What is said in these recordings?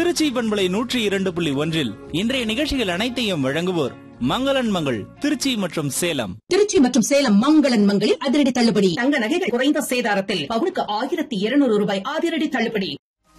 திருச்சி பண்பலை நூற்றி இரண்டு புள்ளி ஒன்றில் இன்றைய நிகழ்ச்சிகள் அனைத்தையும் வழங்குவோர் மங்களன் மங்கள் திருச்சி மற்றும் சேலம் திருச்சி மற்றும் சேலம் மங்களன் மங்களில் அதிரடி தள்ளுபடி தங்க நகைகள் குறைந்த சேதாரத்தில் பவுனுக்கு ஆயிரத்தி இருநூறு ரூபாய் அதிரடி தள்ளுபடி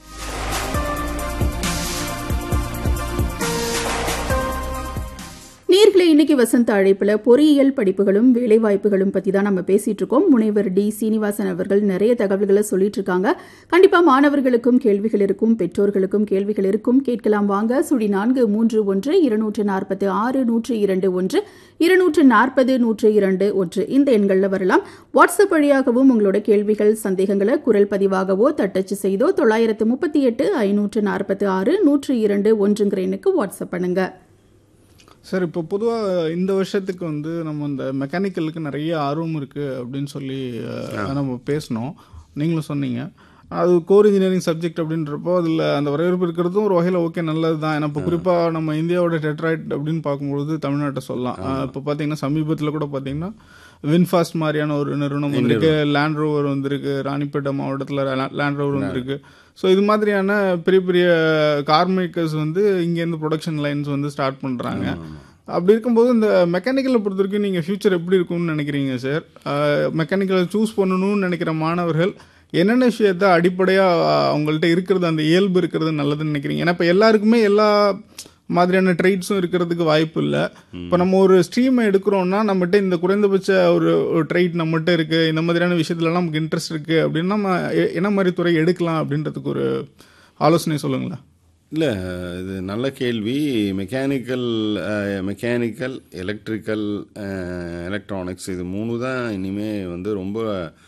நேர்களை இன்னைக்கு வசந்த அழைப்புல பொறியியல் படிப்புகளும் வேலைவாய்ப்புகளும் பத்தி தான் நம்ம பேசிட்டு இருக்கோம் முனைவர் டி சீனிவாசன் அவர்கள் நிறைய தகவல்களை சொல்லிட்டு இருக்காங்க கண்டிப்பா மாணவர்களுக்கும் கேள்விகள் இருக்கும் பெற்றோர்களுக்கும் கேள்விகள் இருக்கும் கேட்கலாம் வாங்க சுழி நான்கு மூன்று ஒன்று இருநூற்று நாற்பத்து ஆறு நூற்று இரண்டு ஒன்று இருநூற்று நாற்பது நூற்று இரண்டு ஒன்று இந்த எண்களில் வரலாம் வாட்ஸ்அப் வழியாகவும் உங்களோட கேள்விகள் சந்தேகங்களை குரல் பதிவாகவோ தட்டச்சு செய்தோ தொள்ளாயிரத்து முப்பத்தி எட்டு ஐநூற்று நாற்பத்தி ஆறு நூற்று இரண்டு ஒன்றுங்கிற எண்ணுக்கு வாட்ஸ்அப் பண்ணுங்க சார் இப்போ பொதுவாக இந்த வருஷத்துக்கு வந்து நம்ம இந்த மெக்கானிக்கலுக்கு நிறைய ஆர்வம் இருக்குது அப்படின்னு சொல்லி அஹ், நம்ம பேசினோம் நீங்களும் சொன்னீங்க அது கோர் இன்ஜினியரிங் சப்ஜெக்ட் அப்படின்றப்போ அதில் அந்த வரவேற்பு இருக்கிறதும் ஒரு வகையில் ஓகே நல்லது தான் ஏன்னா இப்போ குறிப்பாக நம்ம இந்தியாவோட டெட்ராய்ட் அப்படின்னு பார்க்கும்பொழுது தமிழ்நாட்டை சொல்லலாம் அஹ், இப்போ பார்த்தீங்கன்னா சமீபத்தில் கூட பார்த்தீங்கன்னா வின்ஃபாஸ்ட் மாதிரியான ஒரு நிறுவனம் வந்திருக்கு லேண்ட் ரோவர் வந்திருக்கு ராணிப்பேட்டை மாவட்டத்தில் லேண்ட் ரோவர் வந்திருக்கு ஸோ இது மாதிரியான பெரிய பெரிய கார் மேக்கர்ஸ் வந்து இங்கேருந்து ப்ரொடக்ஷன் லைன்ஸ் வந்து ஸ்டார்ட் பண்ணுறாங்க அப்படி இருக்கும்போது இந்த மெக்கானிக்கலை பொறுத்த வரைக்கும் நீங்கள் ஃபியூச்சர் எப்படி இருக்கும்னு நினைக்கிறீங்க சார் மெக்கானிக்கலை சூஸ் பண்ணணும்னு நினைக்கிற மாணவர்கள் என்னென்ன விஷயத்த அடிப்படையாக அவங்கள்ட்ட இருக்கிறது அந்த இயல்பு இருக்கிறது நல்லதுன்னு நினைக்கிறீங்க ஏன்னா இப்போ எல்லாருக்குமே எல்லா மாதிரியான ட்ரைட்ஸும் இருக்கிறதுக்கு வாய்ப்பு இல்லை இப்போ நம்ம ஒரு ஸ்ட்ரீமை எடுக்கிறோம்னா நம்மகிட்ட இந்த குறைந்தபட்ச ஒரு ஒரு ட்ரைட் நம்மகிட்ட இருக்கு இந்த மாதிரியான விஷயத்துலலாம் நமக்கு இன்ட்ரெஸ்ட் இருக்கு அப்படின்னா நம்ம எ- என்ன மாதிரி துறை எடுக்கலாம் அப்படின்றதுக்கு ஒரு ஆலோசனை சொல்லுங்களேன் இல்லை இது நல்ல கேள்வி மெக்கானிக்கல் மெக்கானிக்கல் எலக்ட்ரிக்கல் எலக்ட்ரானிக்ஸ் இது மூணு தான் இனிமே வந்து ரொம்ப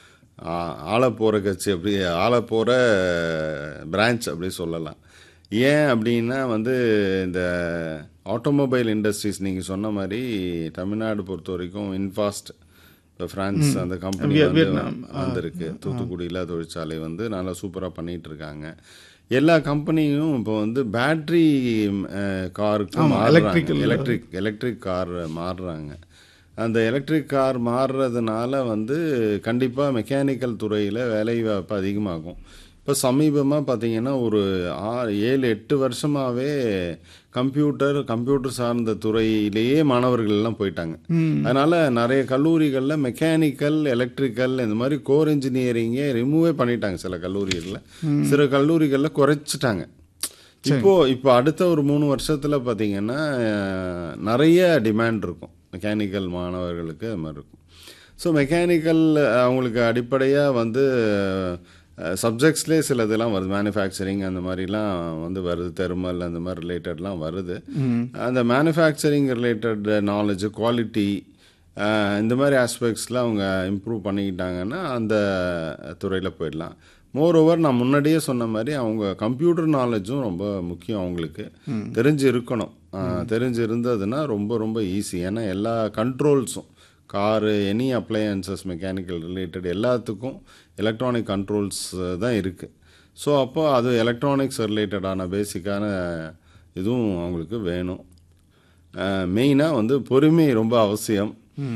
ஆள போகிற கட்சி அப்படி ஆள போகிற பிரான்ச் அப்படி சொல்லலாம் ஏன் அப்படின்னா வந்து இந்த ஆட்டோமொபைல் இண்டஸ்ட்ரீஸ் நீங்கள் சொன்ன மாதிரி தமிழ்நாடு பொறுத்த வரைக்கும் இன்ஃபாஸ்ட் இப்போ ஃப்ரான்ஸ் அந்த கம்பெனி விய- வந்து வியட்நாம். வந்திருக்கு தூத்துக்குடியில் தொழிற்சாலை வந்து நல்லா சூப்பராக பண்ணிட்டு இருக்காங்க எல்லா கம்பெனியும் இப்போ வந்து பேட்ரி காருக்கு ஆமா, electrical. எலக்ட்ரிக் எலக்ட்ரிக் கார் மாறுறாங்க அந்த எலக்ட்ரிக் கார் மாறுறதுனால வந்து கண்டிப்பாக மெக்கானிக்கல் துறையில் வேலைவாய்ப்பு அதிகமாகும் இப்போ சமீபமாக பார்த்தீங்கன்னா ஒரு ஆறு ஏழு எட்டு வருஷமாகவே கம்ப்யூட்டர் கம்ப்யூட்டர் சார்ந்த துறையிலேயே மாணவர்கள் எல்லாம் போயிட்டாங்க அதனால நிறைய கல்லூரிகளில் மெக்கானிக்கல் எலக்ட்ரிக்கல் இந்த மாதிரி கோர் இன்ஜினியரிங்கே ரிமூவே பண்ணிட்டாங்க சில கல்லூரிகளில் சில கல்லூரிகளில் குறைச்சிட்டாங்க இப்போ இப்போ அடுத்த ஒரு மூணு வருஷத்துல பார்த்தீங்கன்னா அஹ், நிறைய டிமாண்ட் இருக்கும் மெக்கானிக்கல் மாணவர்களுக்கு அது மாதிரி இருக்கும் ஸோ மெக்கானிக்கல் அவங்களுக்கு அடிப்படையாக வந்து சப்ஜெக்ட்ஸ்லேயே சில இதெல்லாம் வருது மேனுஃபேக்சரிங் அந்த மாதிரிலாம் வந்து வருது தெர்மல் அந்த மாதிரி ரிலேட்டட்லாம் வருது அந்த மேனுஃபேக்சரிங் ரிலேட்டட் நாலேஜ் குவாலிட்டி இந்த மாதிரி ஆஸ்பெக்ட்ஸில் அவங்க இம்ப்ரூவ் பண்ணிக்கிட்டாங்கன்னா அந்த துறையில் போயிடலாம் மோர் ஓவர் நான் முன்னாடியே சொன்ன மாதிரி அவங்க கம்ப்யூட்டர் நாலேஜும் ரொம்ப முக்கியம் அவங்களுக்கு தெரிஞ்சு இருக்கணும் ஆஹ் தெரிஞ்சு இருந்ததுன்னா ரொம்ப ரொம்ப ஈஸி ஏன்னா எல்லா கண்ட்ரோல்ஸும் car any appliances mechanical related எல்லாத்துக்கும் எலக்ட்ரானிக் கண்ட்ரோல்ஸ் தான் இருக்குது ஸோ அப்போ அது எலக்ட்ரானிக்ஸ் ரிலேட்டடான பேசிக்கான இதுவும் அவங்களுக்கு வேணும் மெயினாக வந்து பொறுமை ரொம்ப அவசியம்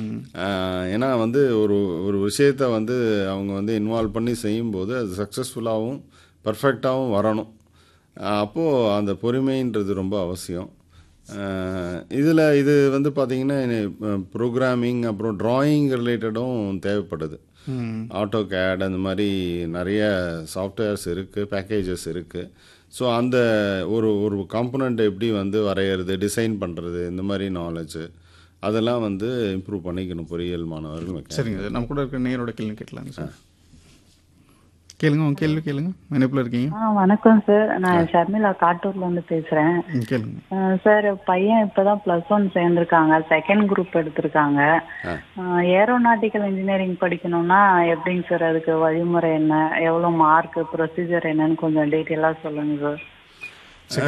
அஹ் ஏன்னா வந்து ஒரு ஒரு விஷயத்தை வந்து அவங்க வந்து இன்வால்வ் பண்ணி செய்யும்போது அது சக்ஸஸ்ஃபுல்லாகவும் பர்ஃபெக்டாகவும் வரணும் அஹ் அப்போ அந்த பொறுமைன்றது ரொம்ப அவசியம் இதில் இது வந்து பார்த்தீங்கன்னா ப்ரோக்ராமிங் அப்புறம் டிராயிங் ரிலேட்டடும் தேவைப்படுது ஆட்டோ கேட் அந்த மாதிரி நிறைய சாஃப்ட்வேர்ஸ் இருக்குது பேக்கேஜஸ் இருக்குது ஸோ அந்த ஒரு ஒரு காம்பனண்ட் எப்படி வந்து வரைகிறது டிசைன் பண்ணுறது இந்த மாதிரி நாலேஜ் அதெல்லாம் வந்து இம்ப்ரூவ் பண்ணிக்கணும் பொறியியல் மாணவர்கள் mechanical. சரிங்க சார் நம்ம கூட இருக்கிற நேரோட கேள்வி கேட்கலாங்க சார் கேளுங்க உங்க கேள்வி கேளுங்க இணைப்பில் இருக்கீங்க ஆ வணக்கம் சார் நான் ஷர்மிளா காட்டூர்ல இருந்து பேசுறேன் ம், கேளுங்க ஆ, சார் பையன் இப்பதான் பிளஸ் ஒன் சேர்ந்திருக்காங்க செகண்ட் குரூப் எடுத்திருக்காங்க ஏரோநாட்டிக்கல் இன்ஜினியரிங் படிக்கணும்னா எப்படிங்க சார் அதுக்கு வழிமுறை என்ன எவ்வளவு மார்க் ப்ரொசீஜர் என்னன்னு கொஞ்சம் டீட்டெயிலா சொல்லுங்க சார்